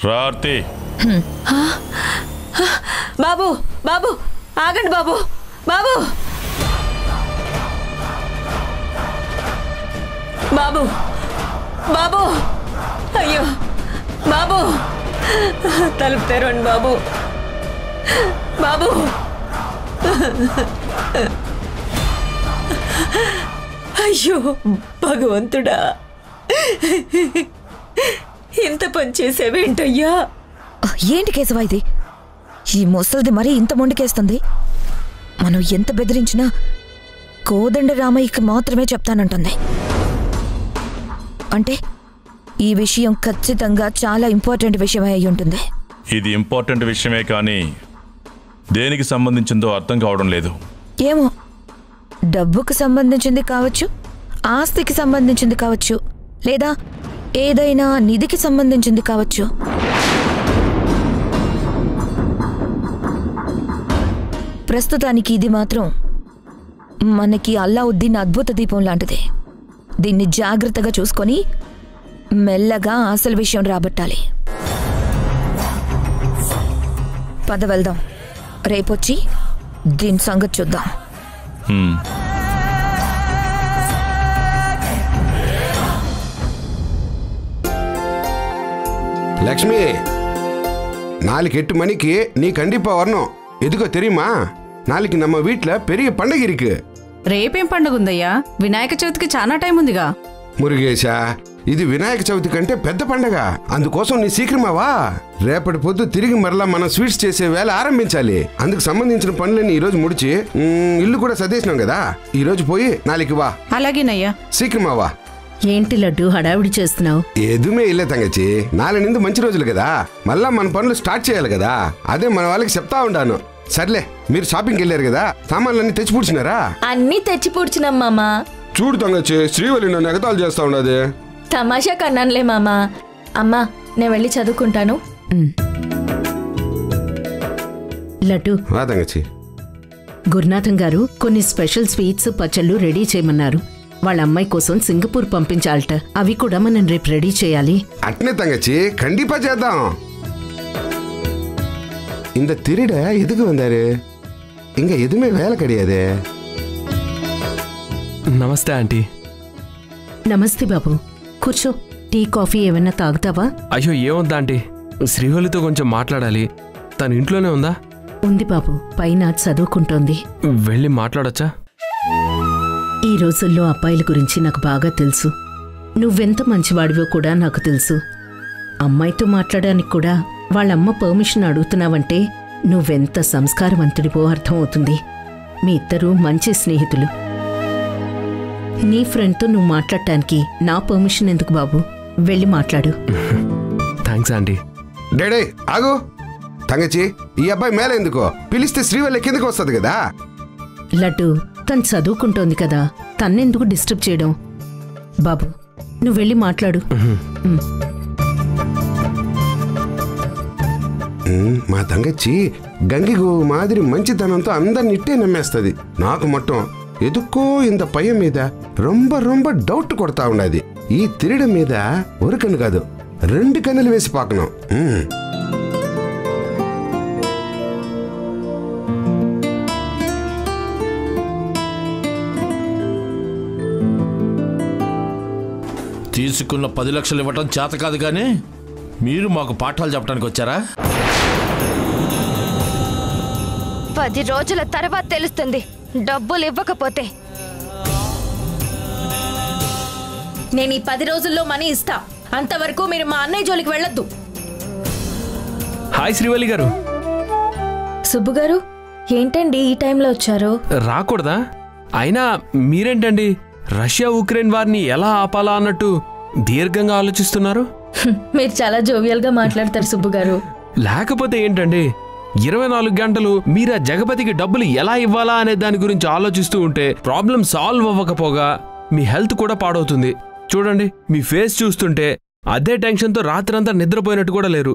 రార్తి బాబు బాబు ఆగండి బాబు బాబు బాబు బాబు అయ్యో బాబు తలుపు తెరవండి బాబు బాబు అయ్యో భగవంతుడా ఇంత పని చేసేవేంటయ్యా ఏంటి కేశవ ఇది ఈ ముసలిది మరీ ఇంత మొండికేస్తుంది మనం ఎంత బెదిరించినా కోదండ రామయ్యకి మాత్రమే చెప్తానంటుంది అంటే ఈ విషయం ఖచ్చితంగా చాలా ఇంపార్టెంట్ విషయమై అయి ఉంటుంది ఇది ఇంపార్టెంట్ విషయమే కానీ దేనికి సంబంధించిందో అర్థం కావడం లేదు ఏమో డబ్బుకు సంబంధించింది కావచ్చు ఆస్తికి సంబంధించింది కావచ్చు లేదా ఏదైనా నిధికి సంబంధించింది కావచ్చు ప్రస్తుతానికి ఇది మాత్రం మనకి అల్లావుద్దీన్ అద్భుత దీపం లాంటిది దీన్ని జాగ్రత్తగా చూసుకొని మెల్లగా అసలు విషయం రాబట్టాలి పద వెళ్దాం రేపొచ్చి దీని సంగతి చూద్దాం హ్మ్. லக்ஷ்மி நாளைக்கு எட்டு மணிக்கு நீ கண்டிப்பா வரணும் எதுக்கோ தெரியுமா நாளைக்கு நம்ம வீட்ல பெரிய பண்டிகை இருக்கு రేపేం పండుగ ఉందయ్యా వినాయక చవితికి చాలా టైం ఉందిగా మురుగేశా ఇది వినాయక చవితి కంటే పెద్ద పండగ అందుకోసం నీ శీఘ్రమా వా రేపటి పొద్దు తిరిగి మరలా మనం స్వీట్స్ చేసే వేళ ఆరంభించాలి అందుకు సంబంధించిన పనులన్నీ ఈ రోజు ముడిచి మ్, ఇల్లు కూడా సర్దేసినాం కదా ఈ రోజు పోయి నాளைக்கு వా అలాగేనయ్యా శీఘ్రమా వా ఏంటి లడ్డు హడావిడి చేస్తున్నావు ఎదుమే ఇల్లే తంగచ్చి నాలుగు నిందు మంచి రోజులు కదా మళ్ళా మన పనులు స్టార్ట్ చేయాలి కదా అదే మన వాళ్ళకి చెప్తా ఉండాను సర్లే మీరు షాపింగ్కి వెళ్ళారు కదా సామాన్లన్నీ తెచ్చి పూడ్చినారా అన్నీ తెచ్చి పూడ్చినాం మామా చూడు తంగచ్చి శ్రీవల్లి నన్ను ఎగతాలు చేస్తా ఉండదు తమాషా కన్నానులే మామా అమ్మా నేను వెళ్ళి చదువుకుంటాను లడ్డు రా తంగచ్చి గురునాథం గారు కొన్ని స్పెషల్ స్వీట్స్ పచ్చళ్ళు రెడీ చేయమన్నారు వాళ్ళ అమ్మాయి కోసం సింగపూర్ పంపించాలట అవి కూడా మనం రేపు రెడీ చేయాలి அட்னே தங்கச்சி கண்டிப்பா சேத்தான் இந்த திருட எதுக்கு வந்தாரு இங்க எதுவுமே வேலை கிடையாது నమస్తే ఆంటీ నమస్తే బాబు కూర్చో టీ కాఫీ ఏమైనా తాగుతావా అయ్యో ఏమొద్దా ఆంటీ శ్రీవల్లితో కొంచెం మాట్లాడాలి తను ఇంట్లోనే ఉందా ఉంది బాబు పైన చదువుకుంటోంది వెళ్ళి మాట్లాడొచ్చా ఈ రోజుల్లో అబ్బాయిల గురించి నాకు బాగా తెలుసు నువ్వెంత మంచివాడివో కూడా నాకు తెలుసు అమ్మాయితో మాట్లాడడానికి కూడా వాళ్ళమ్మ పర్మిషన్ అడుగుతున్నావంటే నువ్వెంత సంస్కారవంతుడివో అర్థమవుతుంది మీ ఇద్దరూ మంచి స్నేహితులు నీ ఫ్రెండ్తో నువ్వు మాట్లాడటానికి నా పర్మిషన్ ఎందుకు బాబు వెళ్ళి మాట్లాడు థ్యాంక్స్ ఆంటీ డేడే ఆగు తంగచ్చి ఈ అబ్బాయి మేల ఎందుకో పిలిస్తే శ్రీవల్లి కిందకి వస్తుంది కదా లడ్డు తను చదువుకుంటోంది కదా తన్నెందుకు డిస్టర్బ్ చేయడం బాబు నువ్వు వెళ్ళి మాట్లాడు ఉమ్, మా తంగచ్చి గంగిగు మాదిరి మంచితనంతో అందరిని ఇట్టే నమ్మేస్తుంది నాకు మొత్తం ఎదుక్కో ఇంత పయ్య మీద రొంబ రొంబ డౌట్ కొడతా ఉన్నది ఈ తిరిడ మీద ఒక కన్ను కాదు రెండు కన్నులు వేసి పాకను ఉమ్. తీసుకున్న పది లక్షలు ఇవ్వటం చేత కాదు కానీ మీరు మాకు పాఠాలు చెప్పడానికి వచ్చారా పది రోజుల తర్వాత తెలుస్తుంది డబ్బులు ఇవ్వకపోతే నేను ఈ పది రోజుల్లో మనీ ఇస్తా అంతవరకు మీరు మా అన్నయ్య జోలికి వెళ్ళొద్దు హాయ్ శ్రీవల్లి గారు సుబ్బు గారు ఏంటండి ఈ టైంలో వచ్చారు రాకూడదా అయినా మీరేంటండి రష్యా ఉక్రెయిన్ వారిని ఎలా ఆపాలా అన్నట్టు దీర్ఘంగా ఆలోచిస్తున్నారు హ్మ్, మీరు చాలా జోవియల్ గా మాట్లాడతారు సుబ్బు గారు లేకపోతే ఏంటండి ఇరవై నాలుగు గంటలు మీరు ఆ జగపతికి డబ్బులు ఎలా ఇవ్వాలా అనే దాని గురించి ఆలోచిస్తూ ఉంటే ప్రాబ్లం సాల్వ్ అవ్వకపోగా మీ హెల్త్ కూడా పాడవుతుంది చూడండి మీ ఫేస్ చూస్తుంటే అదే టెన్షన్తో రాత్రంతా నిద్రపోయినట్టు కూడా లేరు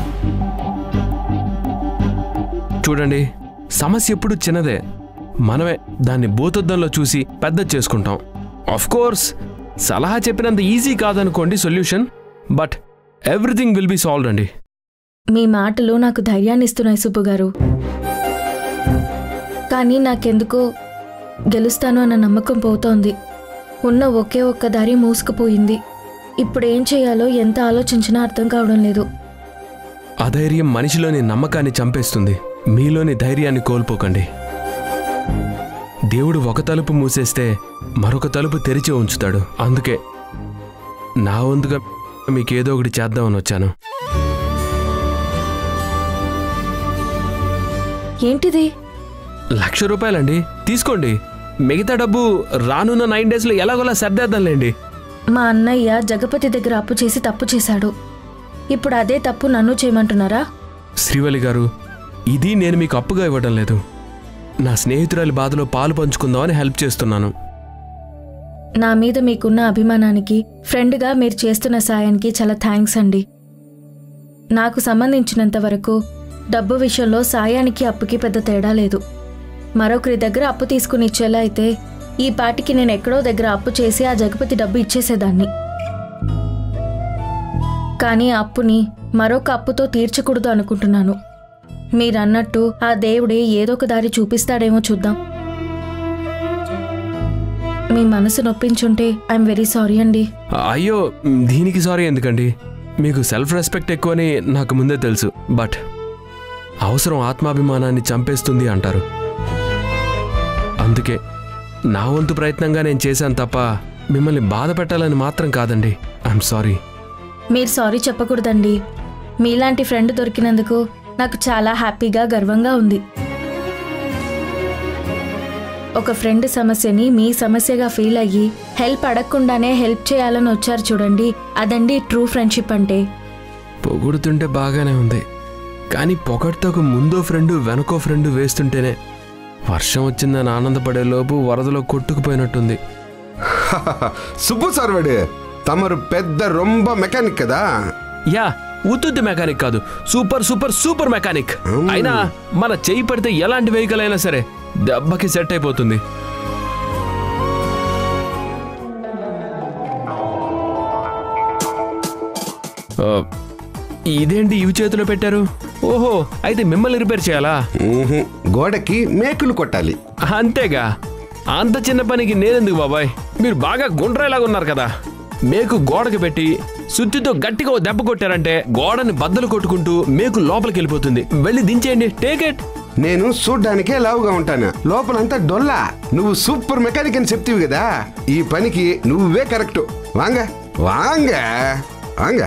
చూడండి సమస్య ఎప్పుడు చిన్నదే మనమే దాన్ని భూతద్దంలో చూసి పెద్ద చేసుకుంటాం ఆఫ్ కోర్స్ సలహా చెప్పినంత ఈజీ కాదనుకోండి solution but everything will be solve అండి మీ మాటలు నాకు ధైర్యాన్ని ఇస్తున్నాయి సుబ్బు గారు కానీ నాకెందుకో గెలుస్తాను అన్న నమ్మకం పోతోంది ఉన్న ఒకే ఒక్క దారి మూసుకుపోయింది ఇప్పుడు ఏం చేయాలో ఎంత ఆలోచించినా అర్థం కావడం లేదు అధైర్యం మనిషిలోని నమ్మకాన్ని చంపేస్తుంది మీలోని ధైర్యాన్ని కోల్పోకండి దేవుడు ఒక తలుపు మూసేస్తే మరొక తలుపు తెరిచి ఉంచుతాడు అందుకే నా వంతుగా మీకేదో ఒకటి చేద్దామని వచ్చాను ఏంటిది లక్ష రూపాయలండి తీసుకోండి మిగతా డబ్బు రానున్న నైన్ డేస్లో ఎలాగోలా సర్దేద్దాంలేండి మా అన్నయ్య జగపతి దగ్గర అప్పు చేసి తప్పు చేశాడు ఇప్పుడు అదే తప్పు నన్ను చేయమంటున్నారా శ్రీవల్లి గారు ఇది నేను మీకు అప్పుగా ఇవ్వడం లేదు నా స్నేహితురాలి బాధలో పాలు పంచుకుందామని హెల్ప్ చేస్తున్నాను నా మీద మీకున్న అభిమానానికి ఫ్రెండ్గా మీరు చేస్తున్న సాయానికి చాలా థ్యాంక్స్ అండి నాకు సంబంధించినంత వరకు డబ్బు విషయంలో సాయానికి అప్పుకి పెద్ద తేడా లేదు మరొకరి దగ్గర అప్పు తీసుకుని ఇచ్చేలా అయితే ఈ పాటికి నేను ఎక్కడో దగ్గర అప్పు చేసి ఆ జగపతి డబ్బు ఇచ్చేసేదాన్ని కానీ ఆ అప్పుని మరొక అప్పుతో తీర్చకూడదు అనుకుంటున్నాను మీరన్నట్టు ఆ దేవుడే ఏదో ఒక దారి చూపిస్తాడేమో చూద్దాం మీ మనసు నొప్పించుంటే ఐఎమ్ వెరీ సారీ అండి అయ్యో దీనికి సారీ ఎందుకండి మీకు సెల్ఫ్ రెస్పెక్ట్ ఎక్కువని నాకు ముందే తెలుసు బట్ అవసరం ఆత్మాభిమానాన్ని చంపేస్తుంది అంటారు అందుకే నా వంతు ప్రయత్నంగా నేను చేశాను తప్ప మిమ్మల్ని బాధ పెట్టాలని మాత్రం కాదండి ఐఎమ్ సారీ మీరు సారీ చెప్పకూడదండి మీలాంటి ఫ్రెండ్ దొరికినందుకు నాకు చాలా హ్యాపీగా గర్వంగా ఉంది ఒక ఫ్రెండ్ సమస్యని మీ సమస్యగా ఫీల్ అయ్యి హెల్ప్ అడగకుండానే హెల్ప్ చేయాలని వచ్చారు చూడండి అదండి ట్రూ ఫ్రెండ్షిప్ అంటే పొగుడుతుంటే బాగానే ఉంది కానీ పొగడ్తకు ముందో ఫ్రెండు వెనకో ఫ్రెండు వేస్తుంటేనే వర్షం వచ్చిందని ఆనందపడే లోపు వరదలో కొట్టుకుపోయినట్టుంది సుబ్బు సర్వడు తమరు పెద్ద రొంబ మెకానిక్ కదా యా ఉత్తుత్తి మెకానిక్ కాదు సూపర్ సూపర్ సూపర్ మెకానిక్ అయినా మన చెయ్యి పడితే ఎలాంటి వెహికల్ అయినా సరే దెబ్బకి సెట్ అయిపోతుంది ఆ, ఇదేంటి ఇవి చేతిలో పెట్టారు ఓహో అయితే మిమ్మల్ని రిపేర్ చేయాలా ఊహు, గోడకి మేకులు కొట్టాలి అంతేగా అంత చిన్న పనికి నేనెందుకు బాబాయ్ మీరు బాగా గుండ్రాయిలాగా ఉన్నారు కదా మేకు గోడకి పెట్టి సుత్తితో గట్టిగా ఓ దెబ్బ కొట్టారంటే గోడని బద్దలు కొట్టుకుంటూ మేకు లోపలికి వెళ్ళిపోతుంది వెళ్ళి దించేయండి టేక్ ఇట్ నేను చూడ్డానికే లావుగా ఉంటాను లోపలంతా డొల్లా నువ్వు సూపర్ మెకానిక్ అని చెప్తివి కదా ఈ పనికి నువ్వే కరెక్ట్ వాంగ వాంగ వాంగ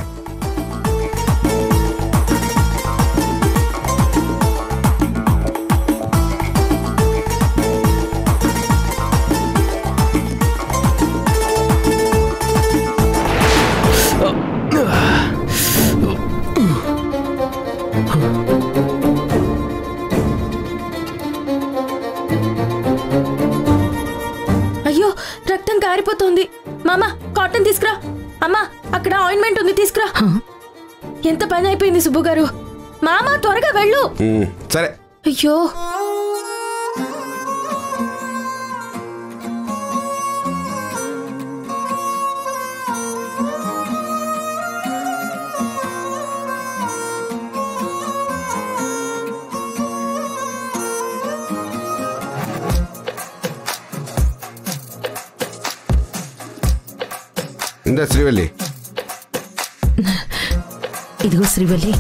అయ్యో రక్తం కారిపోతుంది మామ కాటన్ తీసుకురా అమ్మా అక్కడ ఆయింట్మెంట్ ఉంది తీసుకురా ఎంత పని అయిపోయింది సుబ్బు గారు మామ త్వరగా వెళ్ళు ఉమ్, సరే అయ్యో ఇందా శ్రీవల్లి ఇదిగో శ్రీవల్లి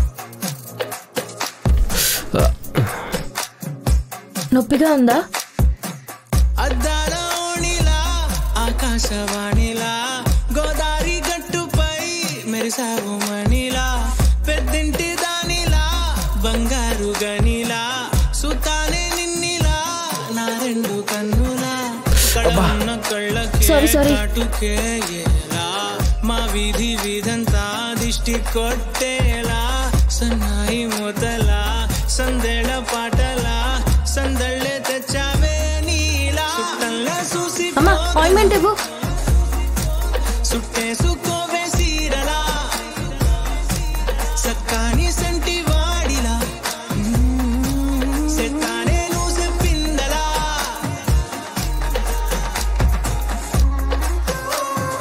నొప్పిగా ఉందా అద్దాల ఓణిలా ఆకాశవాణిలా గోదారి గట్టుపై మెరిసావు మణిలా పెద్దింటి దానిలా బంగారు గనిలా సుతానే నిన్నిలా నా రెండు కన్నులా కళ్ళన్న కళ్ళకే Sorry, sorry. కాటుకే ఎలా మా వీధి వీధంతా దిష్టి కొట్టేలా సన్నాయి మొదలా సందెళ పాటలా సందళ్ళే తెచ్చావే నీలా సుట్టల్లా చూసి అమ్మా ఆయింట్మెంట్ ఇవ్వు సుట్టేసుకోవే సీరలా సక్కాని సంటి వాడిలా సెట్టానే నువ్వు చెప్పిందలా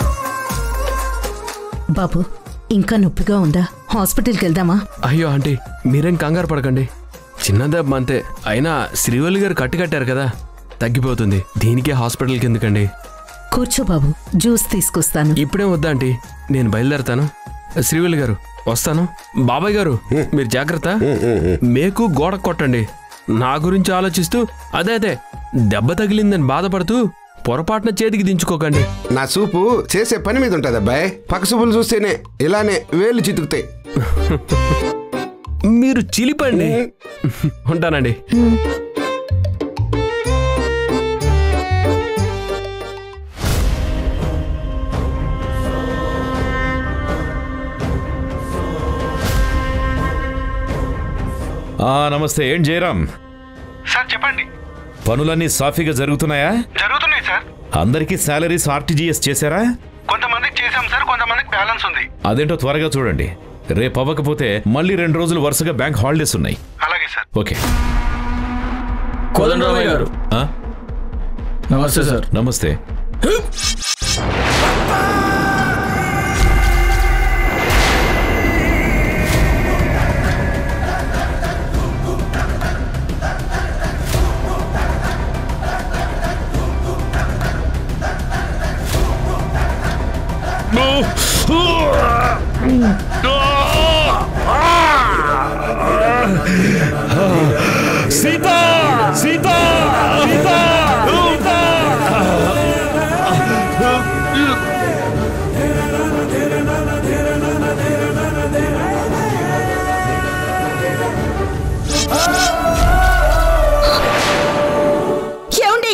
బాబు ఇంకా నొప్పిగా ఉందా హాస్పిటల్కి వెళ్దామా అయ్యో ఆంటీ మీరేం కంగారు పడకండి చిన్న దెబ్బ అంతే అయినా శ్రీవల్లి గారు కట్టు కట్టారు కదా తగ్గిపోతుంది దీనికే హాస్పిటల్కి ఎందుకండి కూర్చో బాబు జ్యూస్ తీసుకొస్తాను ఇప్పుడే వద్దా ఆంటీ నేను బయలుదేరతాను శ్రీవల్లి గారు వస్తాను బాబాయ్ గారు మీరు జాగ్రత్త మేకు గోడ కొట్టండి నా గురించి ఆలోచిస్తూ అదే అదే దెబ్బ తగిలిందని బాధపడుతూ పొరపాటున చేతికి దించుకోకండి నా సూపు చేసే పని మీద ఉంటుంది అబ్బాయి పక్క సూపులు చూస్తేనే ఇలానే వేలు చితుకుతాయి మీరు చిలిపండి ఉంటానండి ఆ, నమస్తే ఏం జయరాం సార్ చెప్పండి పనులన్నీ సాఫీగా జరుగుతున్నాయా జరుగుతున్నాయి సార్ అందరికీ శాలరీస్ ఆర్టీజీఎస్ చేశారా కొంతమందికి చేశాం సార్ కొంతమందికి బ్యాలెన్స్ ఉంది అదేంటో త్వరగా చూడండి రేపు అవ్వకపోతే మళ్ళీ రెండు రోజులు వరుసగా బ్యాంక్ హాలిడేస్ ఉన్నాయి అలాగే సార్ ఓకే కోదండరామయ్య గారు ఆ? నమస్తే సార్ నమస్తే సీత సీత ఏమండి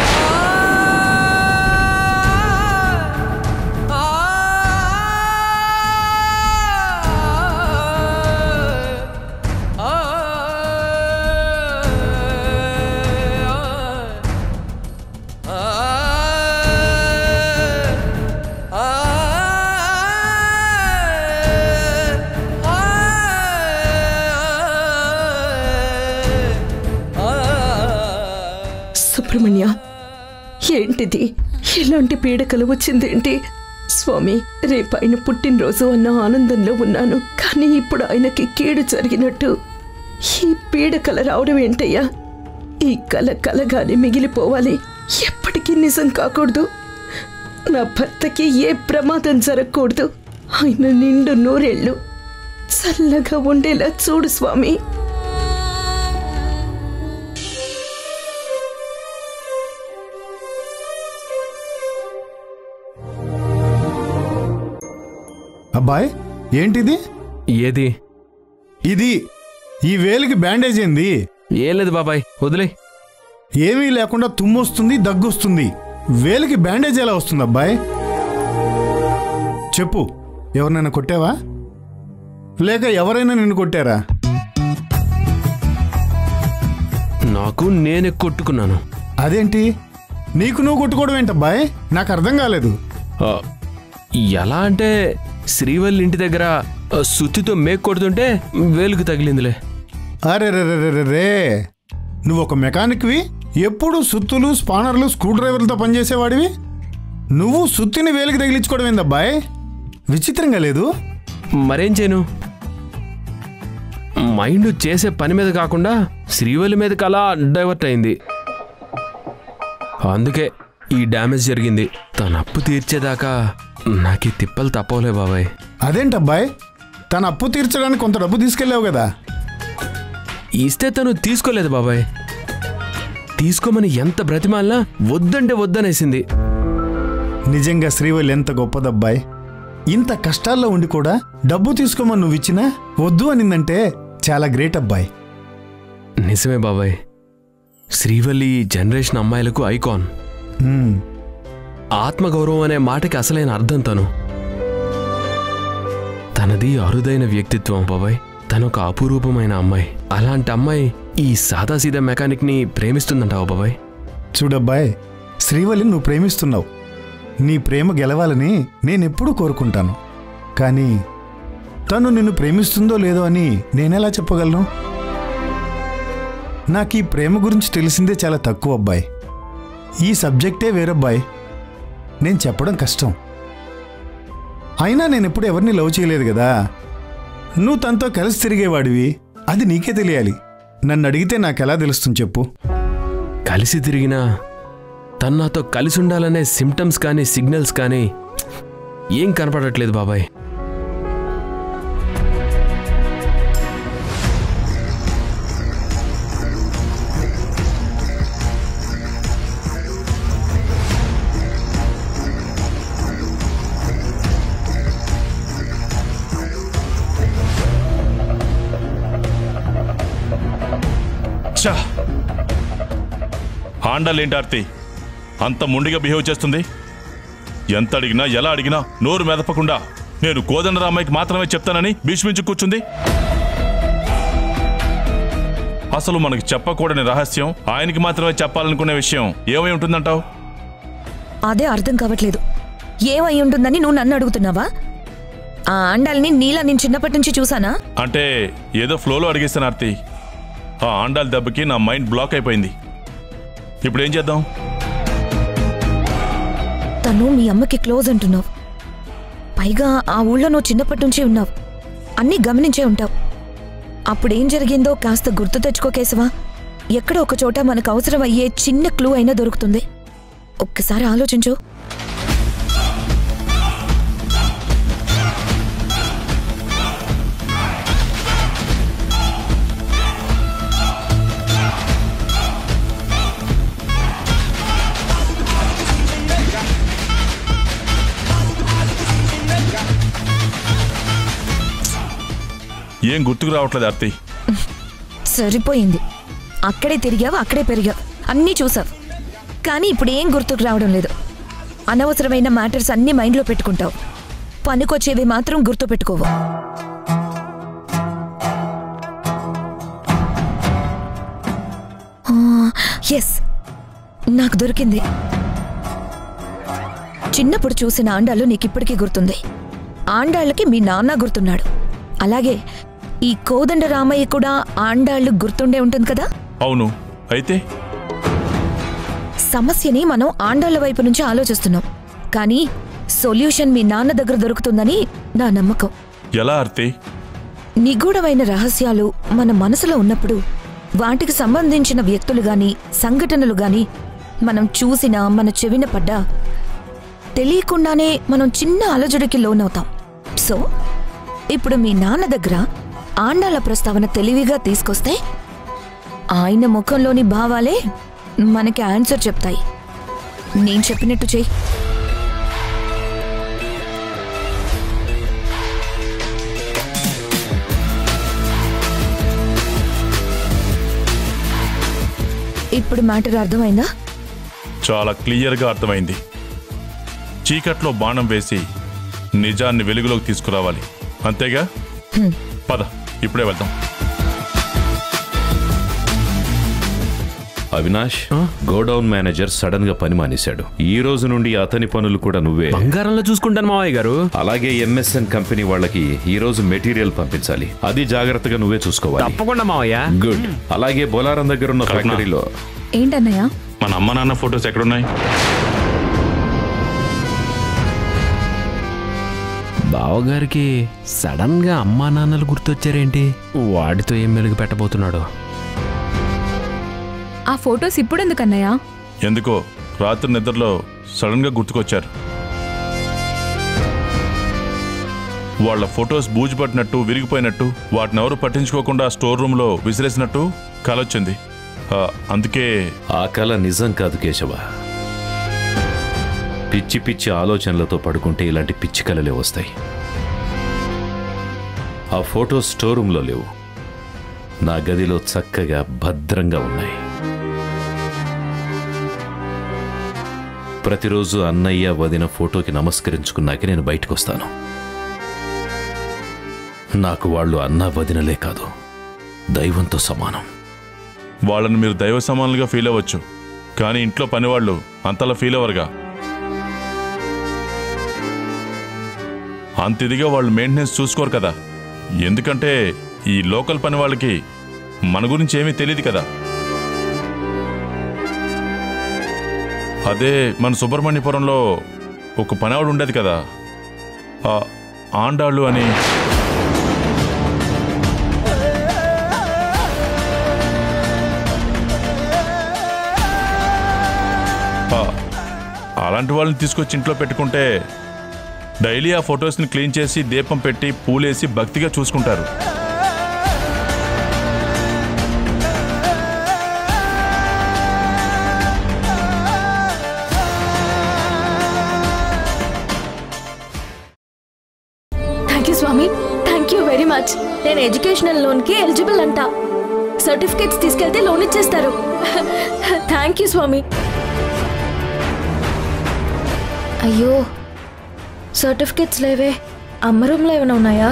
సుబ్రహ్మణ్య ఏంటిది ఇలాంటి పీడకలు వచ్చిందేంటి స్వామి రేపు ఆయన పుట్టినరోజు అన్న ఆనందంలో ఉన్నాను కానీ ఇప్పుడు ఆయనకి కీడు జరిగినట్టు ఈ పీడకల రావడం ఏంటయ్యా ఈ కల కలగానే మిగిలిపోవాలి ఎప్పటికీ నిజం కాకూడదు నా భర్తకి ఏ ప్రమాదం జరగకూడదు ఆయన నిండు నూరేళ్ళు చల్లగా ఉండేలా చూడు స్వామి అబ్బాయ్ ఏంటిది ఏది ఇది ఈ వేలికి బ్యాండేజ్ ఏంది ఏం లేదు బాబాయ్ వదిలే ఏమీ లేకుండా తుమ్మొస్తుంది దగ్గొస్తుంది వేలికి బ్యాండేజ్ ఎలా వస్తుంది అబ్బాయ్ చెప్పు ఎవరినైనా కొట్టావా లేక ఎవరైనా నిన్ను కొట్టారా నాకు నేనే కొట్టుకున్నాను అదేంటి నీకు నువ్వు కొట్టుకోవడం ఏంటబ్బాయ్ నాకు అర్థం కాలేదు ఆ, ఎలా అంటే శ్రీవల్లి ఇంటి దగ్గర ఆ, సుత్తితో మేక్ కొడుతుంటే వేలుకు తగిలిందిలే అరే రే రే రే రే నువ్వు ఒక మెకానిక్వి ఎప్పుడు సుత్తులు స్పానర్లు స్క్రూ డ్రైవర్లతో పనిచేసేవాడివి నువ్వు సుత్తిని వేలికి తగిలించుకోవడం ఏందబ్బాయ్ విచిత్రంగా లేదు మరేం చేయను మైండ్ చేసే పని మీద కాకుండా శ్రీవల్లి మీదకి అలా డైవర్ట్ అయింది అందుకే ఈ డ్యామేజ్ జరిగింది తన అప్పు తీర్చేదాకా నాకు ఈ తిప్పలు తప్పవలే బాబాయ్ అదేంటబ్బాయ్ తన అప్పు తీర్చడానికి కొంత డబ్బు తీసుకెళ్ళావు కదా ఇస్తే తను తీసుకోలేదు బాబాయ్ తీసుకోమని ఎంత బ్రతిమాలినా వద్దంటే వద్దనేసింది నిజంగా శ్రీవల్లి ఎంత గొప్పదబ్బాయ్ ఇంత కష్టాల్లో ఉండి కూడా డబ్బు తీసుకోమని నువ్వు ఇచ్చినా వద్దు అనిందంటే చాలా గ్రేట్ అబ్బాయ్ నిజమే బాబాయ్ శ్రీవల్లి ఈ జనరేషన్ అమ్మాయిలకు ఐకాన్ హ్మ్. ఆత్మగౌరవం అనే మాటకి అసలైన అర్థం తను తనది అరుదైన వ్యక్తిత్వం బాబాయ్ తను ఒక అపురూపమైన అమ్మాయి అలాంటి అమ్మాయి ఈ సాదాసీదా మెకానిక్ని ప్రేమిస్తుందంటావా బాబాయ్ చూడబ్బాయ్ శ్రీవల్లిని నువ్వు ప్రేమిస్తున్నావు నీ ప్రేమ గెలవాలని నేనెప్పుడూ కోరుకుంటాను కానీ తను నిన్ను ప్రేమిస్తుందో లేదో అని నేనెలా చెప్పగలను నాకు ఈ ప్రేమ గురించి తెలిసిందే చాలా తక్కువ అబ్బాయి ఈ సబ్జెక్టే వేరబ్బాయి నేను చెప్పడం కష్టం అయినా నేను ఎప్పుడు ఎవరిని లవ్ చేయలేదు కదా నువ్వు తనతో కలిసి తిరిగేవాడివి అది నీకే తెలియాలి నన్ను అడిగితే నాకెలా తెలుస్తుంది చెప్పు కలిసి తిరిగినా తను నాతో కలిసి ఉండాలనే సిమ్టమ్స్ కానీ సిగ్నల్స్ కానీ ఏం కనపడట్లేదు బాబాయ్ ఛా ఆండాలేంటి ఆర్తి అంత ముండిగా బిహేవ్ చేస్తుంది ఎంత అడిగినా ఎలా అడిగినా నోరు మెదపకుండా నేను కోదండరామయ్యకి మాత్రమే చెప్తానని భీష్మించి కూర్చుంది అసలు మనకి చెప్పకూడని రహస్యం ఆయనకి మాత్రమే చెప్పాలనుకునే విషయం ఏమై ఉంటుందంటావు అదే అర్థం కావట్లేదు ఏమై ఉంటుందని నువ్వు నన్ను అడుగుతున్నావా ఆ అండాల్ని నీలా నేను చిన్నప్పటి నుంచి చూసానా అంటే ఏదో ఫ్లోలో అడిగేస్తాను ఆర్తి ఆ ఆండాల్ దెబ్బకి నా మైండ్ బ్లాక్ అయిపోయింది ఇప్పుడు ఏం చేద్దాం తను మీ అమ్మకి క్లోజ్ అంటున్నావు పైగా ఆ ఊళ్ళో నువ్వు చిన్నప్పటి నుంచి ఉన్నావు అన్నీ గమనించే ఉంటావు అప్పుడేం జరిగిందో కాస్త గుర్తు తెచ్చుకో కేశవా ఎక్కడ ఒక చోట మనకు అవసరం అయ్యే చిన్న క్లూ అయినా దొరుకుతుంది ఒక్కసారి ఆలోచించు ఏం గుర్తుకు రావట్లేదు ఆర్తి సరిపోయింది అక్కడే తిరిగావు అక్కడే పెరిగావు అన్నీ చూసావు కానీ ఇప్పుడు ఏం గుర్తుకు రావడం లేదు అనవసరమైన మ్యాటర్స్ అన్నీ మైండ్లో పెట్టుకుంటావు పనికొచ్చేవి మాత్రం గుర్తు పెట్టుకోవు ఎస్ నాకు దొరికింది చిన్నప్పుడు చూసిన ఆండాలు నీకిప్పటికీ గుర్తుంది ఆండాళ్ళకి మీ నాన్న గుర్తున్నాడు అలాగే ఈ కోదండ రామయ్య కూడా ఆండాళ్ళు గుర్తుండే ఉంటుంది కదా అవును అయితే సమస్యని మనం ఆండాళ్ళ వైపు నుంచి ఆలోచిస్తున్నాం కానీ సొల్యూషన్ మీ నాన్న దగ్గర దొరుకుతుందని నా నమ్మకం ఎలా ఆర్తి నిగూఢమైన రహస్యాలు మన మనసులో ఉన్నప్పుడు వాటికి సంబంధించిన వ్యక్తులు గాని సంఘటనలు గాని మనం చూసినా మన చెవిన పడ్డా తెలియకుండానే మనం చిన్న అలజడికి లోనవుతాం సో ఇప్పుడు మీ నాన్న దగ్గర ఆండాల ప్రస్తావన తెలివిగా తీసుకొస్తే ఆయన ముఖంలోని భావాలే మనకి ఆన్సర్ చెప్తాయి నేను చెప్పినట్టు చెయ్యి ఇప్పుడు మ్యాటర్ అర్థమైందా చాలా క్లియర్గా అర్థమైంది చీకట్లో బాణం వేసి నిజాన్ని వెలుగులోకి తీసుకురావాలి అంతేగా హ్మ్. పద ఇప్పుడే వెళ్దాం అవినాష్ గోడౌన్ మేనేజర్ సడన్ గా పని మానేశాడు ఈ రోజు నుండి అతని పనులు కూడా నువ్వే బంగారంలో చూసుకుంటాను మావయ్య గారు అలాగే ఎంఎస్ఎన్ కంపెనీ వాళ్ళకి ఈ రోజు మెటీరియల్ పంపించాలి అది జాగ్రత్తగా నువ్వే చూసుకోవాలి తప్పకుండా మావయ్య గుడ్ అలాగే బొలారం దగ్గర ఉన్న కల్పన. ఫ్యాక్టరీలో ఏంటన్నయ్య మన అమ్మ నాన్న ఫొటోస్ ఎక్కడున్నాయి బావగారికి సడన్ గా అమ్మా నాన్నలు గుర్తొచ్చారేంటి వాడితో ఏం మెలుగు పెట్టబోతున్నాడు ఆ ఫొటోస్ ఇప్పుడు ఎందుకన్నయ్య ఎందుకో రాత్రి నిద్రలో సడన్గా గుర్తుకొచ్చారు వాళ్ళ ఫొటోస్ బూజుపట్టినట్టు విరిగిపోయినట్టు వాటిని ఎవరు పట్టించుకోకుండా స్టోర్ రూమ్లో విసిరేసినట్టు కలొచ్చింది ఆ, అందుకే ఆ కళ నిజం కాదు కేశవ పిచ్చి పిచ్చి ఆలోచనలతో పడుకుంటే ఇలాంటి పిచ్చి కలలే వస్తాయి ఆ ఫోటో స్టోర్ రూమ్లో లేవు నా గదిలో చక్కగా భద్రంగా ఉన్నాయి ప్రతిరోజు అన్నయ్య వదిన ఫోటోకి నమస్కరించుకున్నాక నేను బయటకు వస్తాను నాకు వాళ్ళు అన్న వదినలే కాదు దైవంతో సమానం వాళ్ళని మీరు దైవ సమానులుగా ఫీల్ అవ్వచ్చు కానీ ఇంట్లో పనివాళ్ళు అంతలా ఫీల్ అవ్వరుగా అంత ఇదిగా వాళ్ళు మెయింటెనెన్స్ చూసుకోరు కదా ఎందుకంటే ఈ లోకల్ పని వాళ్ళకి మన గురించి ఏమీ తెలియదు కదా అదే మన సుబ్రహ్మణ్యపురంలో ఒక పనివాడు ఉండేది కదా ఆ ఆండాళ్ళు అని ఆ, అలాంటి వాళ్ళని తీసుకొచ్చి ఇంట్లో పెట్టుకుంటే డైలీ ఆ ఫొటోస్ని క్లీన్ చేసి దీపం పెట్టి పూలేసి భక్తిగా చూసుకుంటారు థ్యాంక్ యూ స్వామి థ్యాంక్ యూ వెరీ మచ్ నేను ఎడ్యుకేషనల్ లోన్కి ఎలిజిబుల్ అంట సర్టిఫికేట్స్ తీసుకెళ్తే లోన్ ఇచ్చేస్తారు థ్యాంక్ యూ స్వామి అయ్యో సర్టిఫికేట్స్ లేవే అమ్మ రూమ్లో ఏమైనా ఉన్నాయా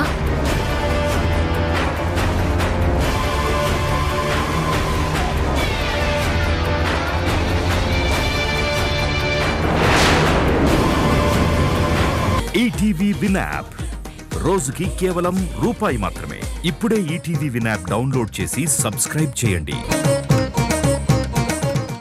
ఈటీవీ విన్ యాప్ రోజుకి కేవలం రూపాయి మాత్రమే ఇప్పుడే ఈటీవీ విన్ యాప్ డౌన్లోడ్ చేసి సబ్స్క్రైబ్ చేయండి